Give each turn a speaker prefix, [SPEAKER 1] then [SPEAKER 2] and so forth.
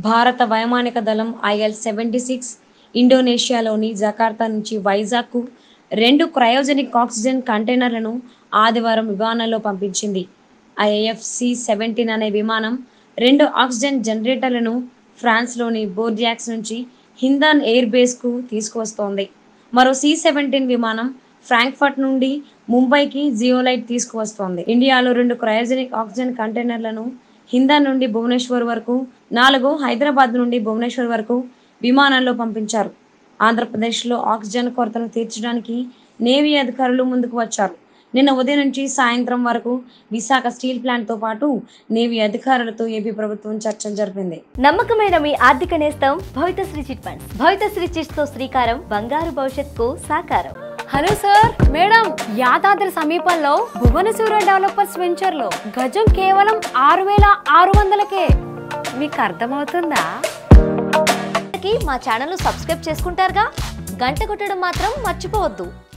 [SPEAKER 1] భారత వైమానిక దళం ఐఎల్ సెవెంటీ సిక్స్ ఇండోనేషియాలోని జకార్తా నుంచి వైజాగ్కు రెండు క్రయోజనిక్ ఆక్సిజన్ కంటైనర్లను ఆదివారం విమానంలో పంపించింది ఐఎఫ్ సి సెవెంటీన్ అనే విమానం రెండు ఆక్సిజన్ జనరేటర్లను ఫ్రాన్స్లోని బోర్డియాక్స్ నుంచి హిందాన్ ఎయిర్ బేస్కు తీసుకువస్తోంది మరో సి సెవెంటీన్ విమానం ఫ్రాంక్ఫర్ట్ నుండి ముంబైకి జియోలైట్ తీసుకువస్తోంది ఇండియాలో రెండు క్రయోజనిక్ ఆక్సిజన్ కంటైనర్లను హిందాన్ నుండి భువనేశ్వర్ వరకు నాలుగు హైదరాబాద్ నుండి భువనేశ్వర్ వరకు విమానంలో పంపించారు ఆంధ్రప్రదేశ్లో ఆక్సిజన్ కొరతను తీర్చడానికి నేవీ అధికారులు ముందుకు వచ్చారు నిన్న ఉదయం నుంచి సాయంత్రం వరకు విశాఖ స్టీల్ ప్లాంట్తో పాటు నేవీ అధికారులతో ఏపీ ప్రభుత్వం చర్చలు జరిపింది
[SPEAKER 2] నమ్మకమైన మీ ఆర్థిక నేస్తం Bhavithasri chit funds Bhavithasri chits తో శ్రీకారం బంగారు భవిష్యత్తుకు సాకారం
[SPEAKER 3] హలో సార్ మేడం యాదాద్రి సమీపంలో భువనసూర డెవలపర్స్ వెంచర్ లో గజం కేవలం ఆరు వేల ఆరు వందలకే మీకు అర్థమవుతుందా
[SPEAKER 2] మా ఛానల్ సబ్స్క్రైబ్ చేసుకుంటారుగా గంట కొట్టడం మాత్రం మర్చిపోవద్దు